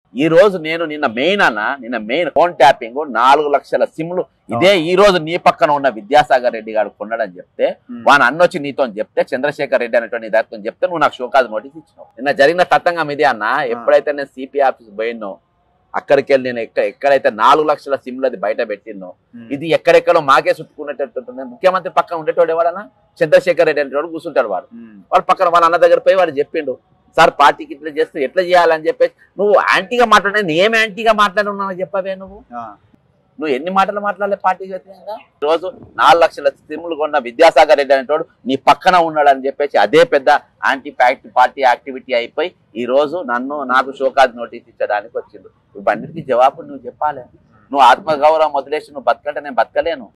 ఈ రోజు నేను నిన్న మెయిన్ అన్న నిన్న మెయిన్ ఫోన్ ట్యాపింగ్ నాలుగు లక్షల సిమ్లు ఇదే ఈ రోజు నీ పక్కన ఉన్న విద్యాసాగర్ రెడ్డి గారు కొన్నాడని చెప్తే వాని అన్నొచ్చి నీతో చెప్తే చంద్రశేఖర్ రెడ్డి అనేటువంటి దాంతో చెప్తే నువ్వు నాకు షోకాజ్ నోటీస్ ఇచ్చినావు నిన్న జరిగిన తతంగం ఇదే అన్న ఎప్పుడైతే నేను సిపి ఆఫీస్ పోయినో అక్కడికి వెళ్ళి నేను ఎక్క ఎక్కడైతే నాలుగు లక్షల సిమ్లు అది బయట పెట్టినో ఇది ఎక్కడెక్కడో మాకే చుట్టుకునేటట్టు ముఖ్యమంత్రి పక్కన ఉండేటోడు ఎవడన్నా చంద్రశేఖర్ రెడ్డి అనేటోడు కూర్చుంటాడు వాడు వాడు పక్కన వాళ్ళ అన్న దగ్గర పోయి వాడు చెప్పిండు సార్ పార్టీకి ఇట్లా చేస్తే ఎట్లా చేయాలని చెప్పేసి నువ్వు యాంటీగా మాట్లాడే ఏం యాంటీగా మాట్లాడున్నావు చెప్పవే నువ్వు నువ్వు ఎన్ని మాటలు మాట్లాడలే పార్టీకి వ్యతిరేకంగా ఈ రోజు నాలుగు లక్షల సిమ్లు కొన్న విద్యాసాగర్ రెడ్డి అనేటోడు నీ పక్కన ఉన్నాడు అని చెప్పేసి అదే పెద్ద యాంటీ ఫ్యాక్ట్ పార్టీ యాక్టివిటీ అయిపోయి ఈ రోజు నన్ను నాకు షోకాజ్ నోటీస్ ఇచ్చడానికి వచ్చిండు ఇవన్నిటికీ జవాబు నువ్వు చెప్పాలి నువ్వు ఆత్మగౌరవం వదిలేసి నువ్వు బతకంటే నేను బతకలేను